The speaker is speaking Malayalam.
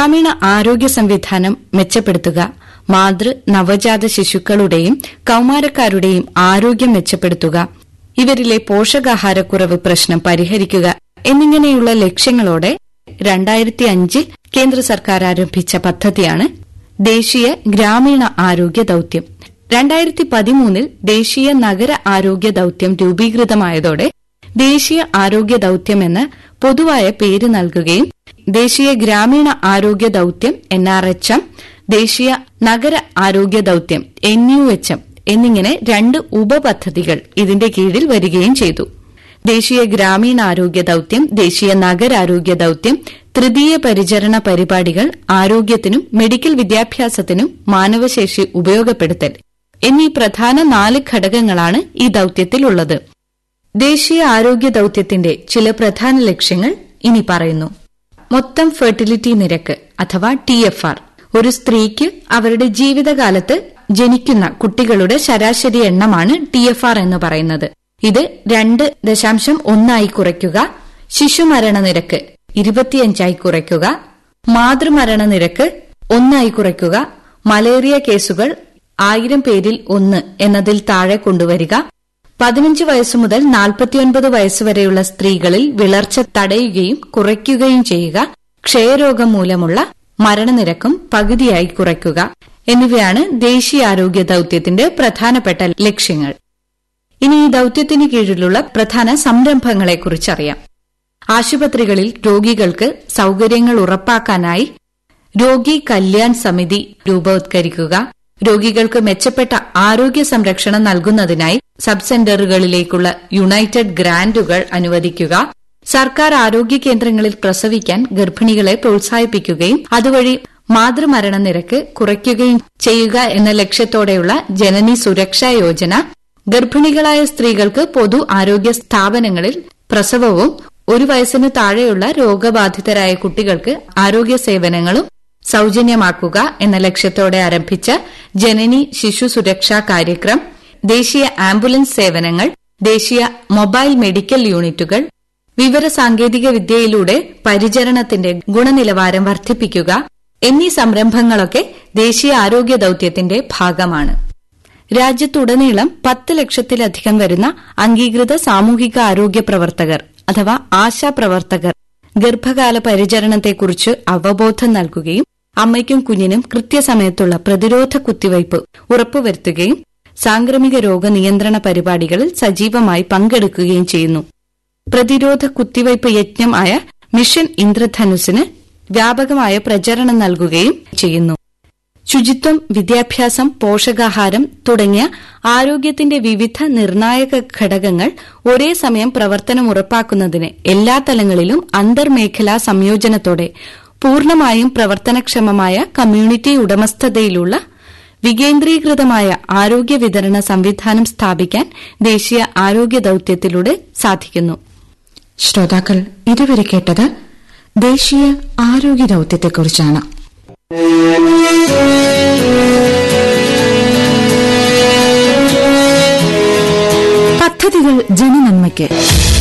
ഗ്രാമീണ ആരോഗ്യ സംവിധാനം മെച്ചപ്പെടുത്തുക മാതൃ നവജാത ശിശുക്കളുടെയും കൌമാരക്കാരുടെയും ആരോഗ്യം മെച്ചപ്പെടുത്തുക ഇവരിലെ പോഷകാഹാരക്കുറവ് പ്രശ്നം പരിഹരിക്കുക എന്നിങ്ങനെയുള്ള ലക്ഷ്യങ്ങളോടെ രണ്ടായിരത്തി അഞ്ചിൽ കേന്ദ്ര സർക്കാർ ആരംഭിച്ച പദ്ധതിയാണ് ദേശീയ ഗ്രാമീണ ആരോഗ്യ ദൌത്യം രണ്ടായിരത്തി പതിമൂന്നിൽ ദേശീയ നഗര ആരോഗ്യ ദൌത്യം രൂപീകൃതമായതോടെ ദേശീയ ആരോഗ്യ ദൌത്യം എന്ന പൊതുവായ പേര് നൽകുകയും ദേശീയ ഗ്രാമീണ ആരോഗ്യ ദൌത്യം എൻ ആർ എച്ച് എം ദേശീയ നഗര ആരോഗ്യ ദൌത്യം എൻ യു എച്ച് എം എന്നിങ്ങനെ രണ്ട് ഉപപദ്ധതികൾ ഇതിന്റെ കീഴിൽ വരികയും ചെയ്തു ദേശീയ ഗ്രാമീണ ആരോഗ്യ ദൌത്യം ദേശീയ നഗരാരോഗ്യ ദൌത്യം തൃതീയ പരിചരണ പരിപാടികൾ ആരോഗ്യത്തിനും മെഡിക്കൽ വിദ്യാഭ്യാസത്തിനും മാനവശേഷി ഉപയോഗപ്പെടുത്തൽ എന്നീ പ്രധാന നാല് ഘടകങ്ങളാണ് ഈ ദൌത്യത്തിലുള്ളത് ദേശീയ ആരോഗ്യ ദൌത്യത്തിന്റെ ചില പ്രധാന ലക്ഷ്യങ്ങൾ ഇനി പറയുന്നു മൊത്തം ഫെർട്ടിലിറ്റി നിരക്ക് അഥവാ ടി എഫ് ആർ ഒരു സ്ത്രീക്ക് അവരുടെ ജീവിതകാലത്ത് ജനിക്കുന്ന കുട്ടികളുടെ ശരാശരി എണ്ണമാണ് ടി എഫ് ആർ എന്ന് പറയുന്നത് ഇത് രണ്ട് ദശാംശം ഒന്നായി കുറയ്ക്കുക ശിശുമരണ നിരക്ക് ഇരുപത്തിയഞ്ചായി കുറയ്ക്കുക മാതൃമരണ നിരക്ക് ഒന്നായി കുറയ്ക്കുക മലേറിയ കേസുകൾ ആയിരം പേരിൽ ഒന്ന് എന്നതിൽ താഴെ കൊണ്ടുവരിക പതിനഞ്ച് വയസ്സു മുതൽ നാൽപ്പത്തിയൊൻപത് വയസ്സുവരെയുള്ള സ്ത്രീകളിൽ വിളർച്ച തടയുകയും കുറയ്ക്കുകയും ചെയ്യുക ക്ഷയരോഗം മൂലമുള്ള മരണനിരക്കും പകുതിയായി കുറയ്ക്കുക എന്നിവയാണ് ദേശീയ ആരോഗ്യ ദൌത്യത്തിന്റെ പ്രധാനപ്പെട്ട ലക്ഷ്യങ്ങൾ ഇനി ഈ ദൌത്യത്തിന് കീഴിലുള്ള പ്രധാന സംരംഭങ്ങളെക്കുറിച്ചറിയാം ആശുപത്രികളിൽ രോഗികൾക്ക് സൌകര്യങ്ങൾ ഉറപ്പാക്കാനായി രോഗി കല്യാൺ സമിതി രൂപവത്കരിക്കുക രോഗികൾക്ക് മെച്ചപ്പെട്ട ആരോഗ്യ സംരക്ഷണം നൽകുന്നതിനായി സബ് സെന്ററുകളിലേക്കുള്ള യുണൈറ്റഡ് ഗ്രാന്റുകൾ അനുവദിക്കുക സർക്കാർ ആരോഗ്യ കേന്ദ്രങ്ങളിൽ പ്രസവിക്കാൻ ഗർഭിണികളെ പ്രോത്സാഹിപ്പിക്കുകയും അതുവഴി മാതൃമരണ നിരക്ക് കുറയ്ക്കുകയും ചെയ്യുക എന്ന ലക്ഷ്യത്തോടെയുള്ള ജനനി സുരക്ഷാ യോജന ഗർഭിണികളായ സ്ത്രീകൾക്ക് പൊതു ആരോഗ്യ സ്ഥാപനങ്ങളിൽ പ്രസവവും ഒരു വയസ്സിന് താഴെയുള്ള രോഗബാധിതരായ കുട്ടികൾക്ക് ആരോഗ്യ സേവനങ്ങളും സൌജന്യമാക്കുക എന്ന ലക്ഷ്യത്തോടെ ആരംഭിച്ച ജനനി ശിശു സുരക്ഷാ കാര്യക്രം ദേശീയ ആംബുലൻസ് സേവനങ്ങൾ ദേശീയ മൊബൈൽ മെഡിക്കൽ യൂണിറ്റുകൾ വിവര സാങ്കേതിക വിദ്യയിലൂടെ പരിചരണത്തിന്റെ ഗുണനിലവാരം വർദ്ധിപ്പിക്കുക എന്നീ സംരംഭങ്ങളൊക്കെ ദേശീയ ആരോഗ്യ ദൌത്യത്തിന്റെ ഭാഗമാണ് രാജ്യത്തുടനീളം പത്ത് ലക്ഷത്തിലധികം വരുന്ന അംഗീകൃത സാമൂഹിക ആരോഗ്യ പ്രവർത്തകർ അഥവാ ആശാ പ്രവർത്തകർ ഗർഭകാല പരിചരണത്തെക്കുറിച്ച് അവബോധം നൽകുകയും അമ്മയ്ക്കും കുഞ്ഞിനും കൃത്യസമയത്തുള്ള പ്രതിരോധ കുത്തിവയ്പ് ഉറപ്പുവരുത്തുകയും സാംക്രമിക രോഗ നിയന്ത്രണ പരിപാടികളിൽ സജീവമായി പങ്കെടുക്കുകയും ചെയ്യുന്നു പ്രതിരോധ കുത്തിവയ്പ് യജ്ഞം ആയ മിഷൻ ഇന്ദ്രധനുസിന് വ്യാപകമായ പ്രചരണം നൽകുകയും ചെയ്യുന്നു ശുചിത്വം വിദ്യാഭ്യാസം പോഷകാഹാരം തുടങ്ങിയ ആരോഗ്യത്തിന്റെ വിവിധ നിർണായക ഘടകങ്ങൾ ഒരേ സമയം പ്രവർത്തനം ഉറപ്പാക്കുന്നതിന് എല്ലാ തലങ്ങളിലും അന്തർമേഖലാ സംയോജനത്തോടെ പൂർണ്ണമായും പ്രവർത്തനക്ഷമമായ കമ്മ്യൂണിറ്റി ഉടമസ്ഥതയിലുള്ള വികേന്ദ്രീകൃതമായ ആരോഗ്യ വിതരണ സംവിധാനം സ്ഥാപിക്കാൻ ദേശീയ ആരോഗ്യ ദൌത്യത്തിലൂടെ സാധിക്കുന്നു ശ്രോതാക്കൾ ഇതുവരെ കേട്ടത് ദേശീയ ആരോഗ്യ ദൌത്യത്തെക്കുറിച്ചാണ് പദ്ധതികൾ ജനനന്മയ്ക്ക്